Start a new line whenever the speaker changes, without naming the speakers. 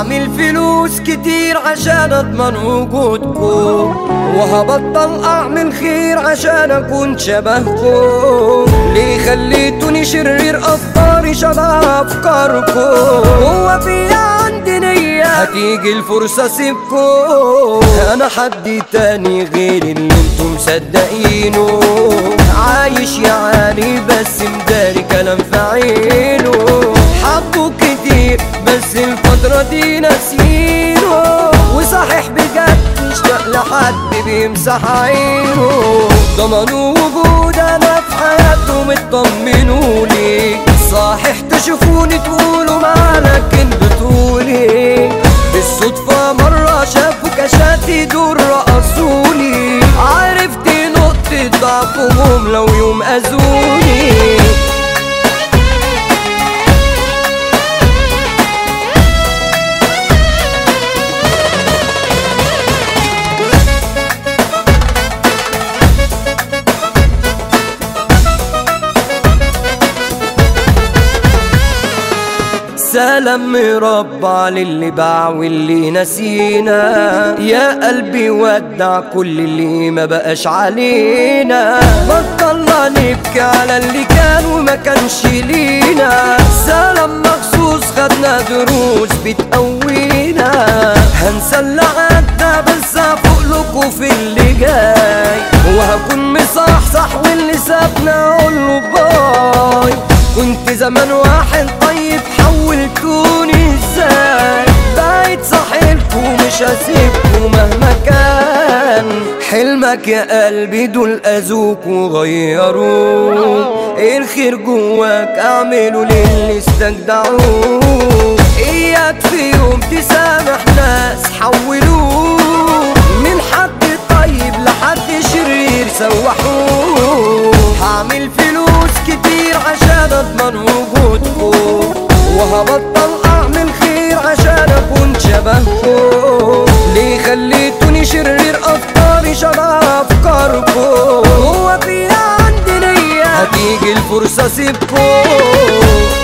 هعمل فلوس كتير عشان اضمن وجودكم وهبطل اعمل خير عشان اكون شبهكم ليه خليتوني شرير افكاري شبه افكاركم هو في عندي نية هتيجي الفرصة سيبكم انا حد تاني غير اللي انتم مصدقينه عايش يا عالي بس مداري كلام في عينه حبه كتير بس الفترة دي ناسينه وصحيح بجد مشتاق لحد بيمسح عينه ضمنوا وجود انا في حياتهم اطمنوا لي صحيح تشوفوني تقولوا ما لكن بتقولي بالصدفة مرة شافوا كشاتي دول رقصوني عرفت نقطة ضعفهم لو يوم أذوني سلام مربع للي باع واللي نسينا يا قلبي ودع كل اللي ما بقاش علينا بطلنا نبكي على اللي كان وما كانش لينا سلام مخصوص خدنا دروس بتقوينا هنسى اللي عدى بس هفوق لكم في اللي جاي وهكون مصحصح واللي سابنا اقول له باي كنت زمان واحد طيب حولتوني ازاي بقيت صاحبكم مش هسيبكم مهما كان حلمك يا قلبي دول اذوك وغيروك الخير جواك اعمله للي استجدعوك اياك في يوم تسامح ناس حولوك من حد طيب لحد شرير سوحوك هعمل فلوس كتير عشان اضمن وجودكم وهبطل اعمل خير عشان اكون شبهكم ليه خليتوني شرير افكاري شبه افكاركم هو في عندي نية هتيجي الفرصة سيبكم